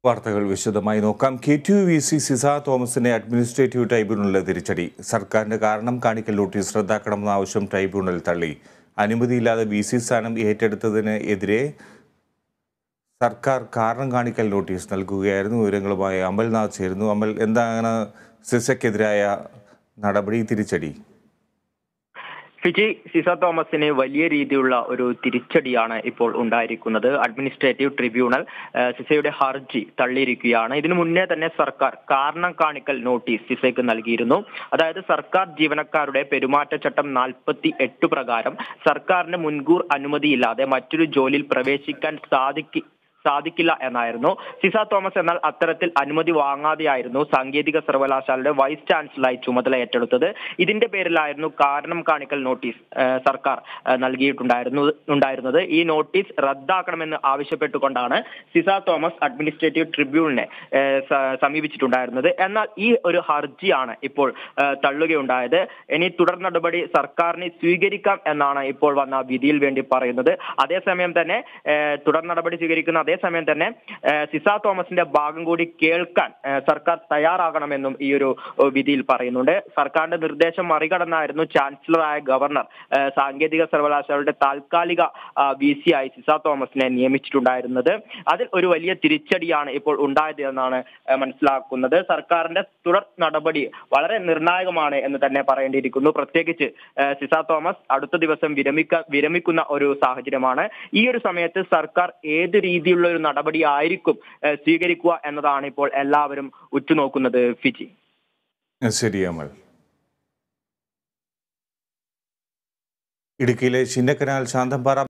വാർത്തകൾ വിശദമായി നോക്കാം K T U V C Ciza തോമസിന്റെ അഡ്മിനിസ്ട്രേറ്റീവ് ട്രൈബ്യൂണലിലെ തിരിച്ചടി സർക്കാരിന്റെ കാരണം കാണിക്കൽ നോട്ടീസ് റദ്ദാക്കണമെന്ന ആവശ്യം ട്രൈബ്യൂണൽ തള്ളി അനുമതിയില്ലാതെ വി സി സ്ഥാനം ഏറ്റെടുത്തതിന് എതിരെ സർക്കാർ കാരണം കാണിക്കൽ നോട്ടീസ് നൽകുകയായിരുന്നു വിവരങ്ങളുമായി അമൽനാഥ് ചേരുന്നു അമൽ എന്താണ് സിസയ്ക്കെതിരായ നടപടി തിരിച്ചടി ഫിജി സിസ തോമസിന് വലിയ രീതിയിലുള്ള ഒരു തിരിച്ചടിയാണ് ഇപ്പോൾ ഉണ്ടായിരിക്കുന്നത് അഡ്മിനിസ്ട്രേറ്റീവ് ട്രിബ്യൂണൽ ഏഹ്, സിസയുടെ ഹർജി തള്ളിയിരിക്കുകയാണ് ഇതിനു മുന്നേ തന്നെ സർക്കാർ കാരണം കാണിക്കൽ നോട്ടീസ് സിസയ്ക്ക് നൽകിയിരുന്നു അതായത് സർക്കാർ ജീവനക്കാരുടെ പെരുമാറ്റച്ചട്ടം നാൽപ്പത്തി എട്ട് പ്രകാരം സർക്കാരിന് മുൻകൂർ അനുമതിയില്ലാതെ മറ്റൊരു ജോലിയിൽ പ്രവേശിക്കാൻ സാധിക്കി സാധിക്കില്ല എന്നായിരുന്നു സിസ തോമസ് എന്നാൽ അത്തരത്തിൽ അനുമതി വാങ്ങാതെയായിരുന്നു സാങ്കേതിക സർവകലാശാലയുടെ വൈസ് ചാൻസലറായി ചുമതല ഏറ്റെടുത്തത് ഇതിന്റെ പേരിലായിരുന്നു കാരണം കാണിക്കൽ നോട്ടീസ് ഏഹ്, സർക്കാർ ഏഹ്, നൽകിയിട്ടുണ്ടായിരുന്നു ഉണ്ടായിരുന്നത് ഈ നോട്ടീസ് റദ്ദാക്കണമെന്ന് ആവശ്യപ്പെട്ടുകൊണ്ടാണ് സിസ തോമസ് അഡ്മിനിസ്ട്രേറ്റീവ് ട്രിബ്യൂണലിനെ ഏഹ്, സ- സമീപിച്ചിട്ടുണ്ടായിരുന്നത് എന്നാൽ ഈ ഒരു ഹർജിയാണ് ഇപ്പോൾ ഏഹ്, തള്ളുകയുണ്ടായത് ഇനി തുടർ നടപടി സർക്കാരിന് സ്വീകരിക്കാം എന്നാണ് ഇപ്പോൾ വന്ന വിധിയിൽ വേണ്ടി പറയുന്നത് അതേസമയം തന്നെ ഏഹ്, തുടർ നടപടി സ്വീകരിക്കുന്ന അതേസമയം തന്നെ ഏഹ്, സിസ തോമസിന്റെ ഭാഗം കൂടി കേൾക്കാൻ ഏഹ്, സർക്കാർ തയ്യാറാകണമെന്നും ഈ ഒരു ഏഹ്, വിധിയിൽ പറയുന്നുണ്ട് സർക്കാരിന്റെ നിർദ്ദേശം മറികടന്നായിരുന്നു ചാൻസലറായ ഗവർണർ ഏഹ്, സാങ്കേതിക സർവകലാശാലയുടെ താൽക്കാലിക വി സി ആയി സിസ തോമസിനെ നിയമിച്ചിട്ടുണ്ടായിരുന്നത് അതിൽ ഒരു വലിയ തിരിച്ചടിയാണ് ഇപ്പോൾ ഉണ്ടായത് എന്നാണ് ഏഹ്, മനസ്സിലാക്കുന്നത് സർക്കാരിന്റെ തുടർ നടപടി വളരെ നിർണായകമാണ് എന്ന് തന്നെ പറയേണ്ടിയിരിക്കുന്നു പ്രത്യേകിച്ച് ഏഹ്, സിസ തോമസ് അടുത്ത ദിവസം വിരമിക്ക വിരമിക്കുന്ന ഒരു സാഹചര്യമാണ് ഈ ഒരു സമയത്ത് സർക്കാർ ഏത് രീതിയിലുള്ള ഒരു നടപടി ആയിരിക്കും ഏഹ്, സ്വീകരിക്കുക എന്നതാണ് ഇപ്പോൾ എല്ലാവരും ഉറ്റുനോക്കുന്നത് ഫിജി ശരി അമൽ ഇടുക്കിയിലെ ചിന്നക്കനാൽ ശാന്തമ്പാറ